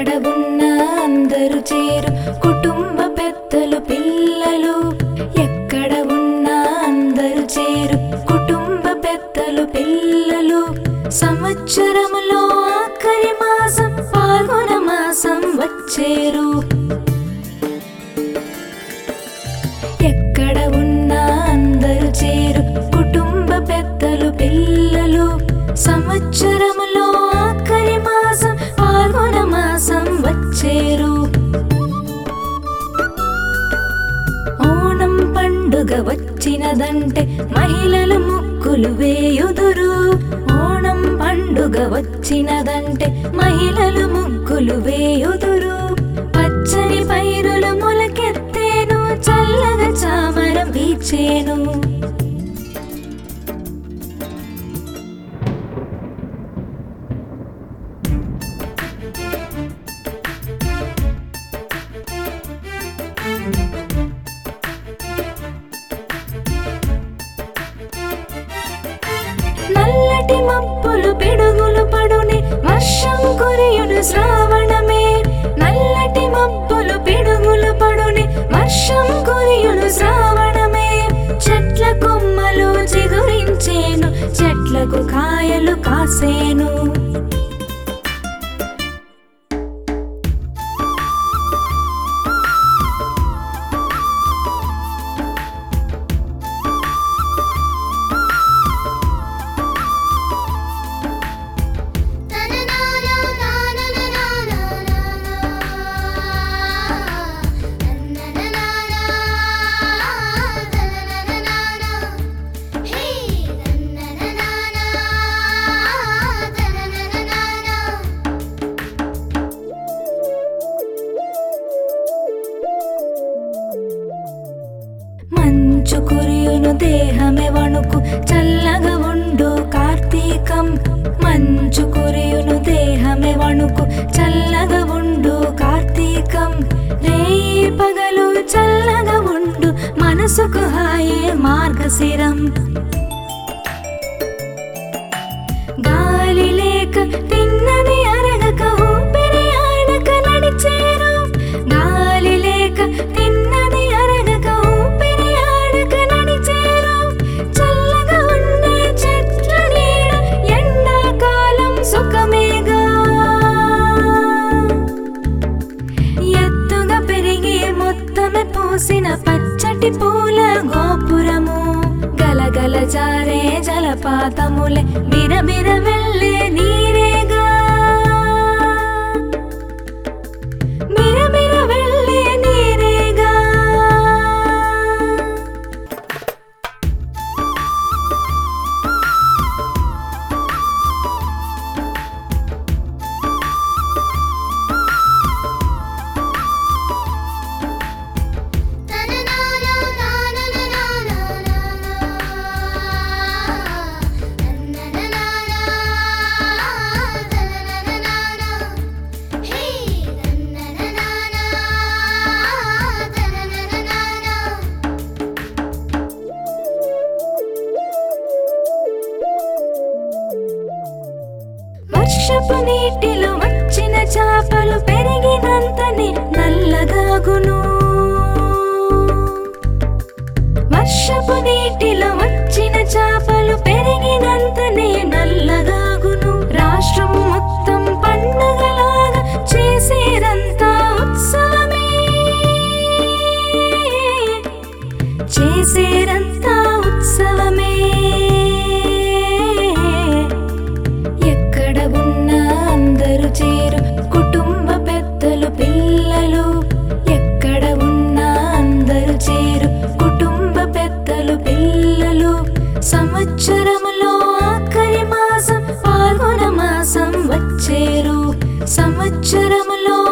ఎక్కడ ఉన్నా అందరూ చేరు కుటుంబ పెద్దలు పిల్లలు ఎక్కడ ఉన్నా అందరూ చేరు కుటుంబ పెద్దలు పిల్లలు సంవత్సరములో ఆఖరి మాసం పాల్గొన మాసం వచ్చేరు ఎక్కడ ఉన్నా అందరూ చేరు కుటుంబ పెద్దలు పిల్లలు సంవత్సరములో ఆఖరి మాసం పాల్గొన మాసం వచ్చేరు ఓణం పండుగ వచ్చినదంటే మహిళలు ముక్కులు వేయుదురు ఓణం పండుగ వచ్చినదంటే మహిళలు ముగ్గులు వేయుదురు పచ్చని పైరులు మొలకెత్తేను చల్లగా చామరం వీచేను నల్లటి మబ్బులు పిడుగులు పడుని వర్షం కురియును శ్రావణమే నల్లటి మబ్బులు పిడుగులు పడుని వర్షం కురియును శ్రావణమే చెట్ల కొమ్మలు చిగురించేను చెట్లకు కాయలు కాసేను మంచు కురియును దేహమే వణుకు చల్లగా ఉండు కార్తీకం మంచు కురియును దేహమే వణుకు చల్లగా ఉండు కార్తీకం రేయి పగలు చల్లగా ఉండు మనసుకు హాయే మార్గశిరం గాలి లేక తిన్నది అరగక ఊపిరి ఆడక నడిచేరు గాలి లేక తిన్నది అరగక ఊపిరి ఆడక నడిచేరు చల్లగా ఉండే చెట్ల నీడ ఎండాకాలం సుఖమేగా ఎత్తుగా పెరిగి మొత్తమే పూసిన పచ్చటి పూల గోపురము గలగల జారే జలపాతములే బిరబిర వెళ్ళే నీరేగా బిరబిర వెళ్ళే నీరేగా వర్షపు నీటిలో వచ్చిన చేపలు పెరిగినంతని నల్లగాగును వర్షపు నీటిలో వచ్చిన చేపలు పెరిగినంతనే నల్లగాగును రాష్ట్రం మొత్తం పండగలాగా చేసేదంతా ఉత్సవమే చేసేరంతా ఉత్సవమే ఎక్కడ ఉన్నా అందరూ చేరు కుటుంబ పెద్దలు పిల్లలు ఎక్కడ ఉన్నా అందరూ చేరు కుటుంబ పెద్దలు పిల్లలు సంవత్సరములో ఆఖరి మాసం పాల్గొన మాసం వచ్చేరు సంవత్సరములో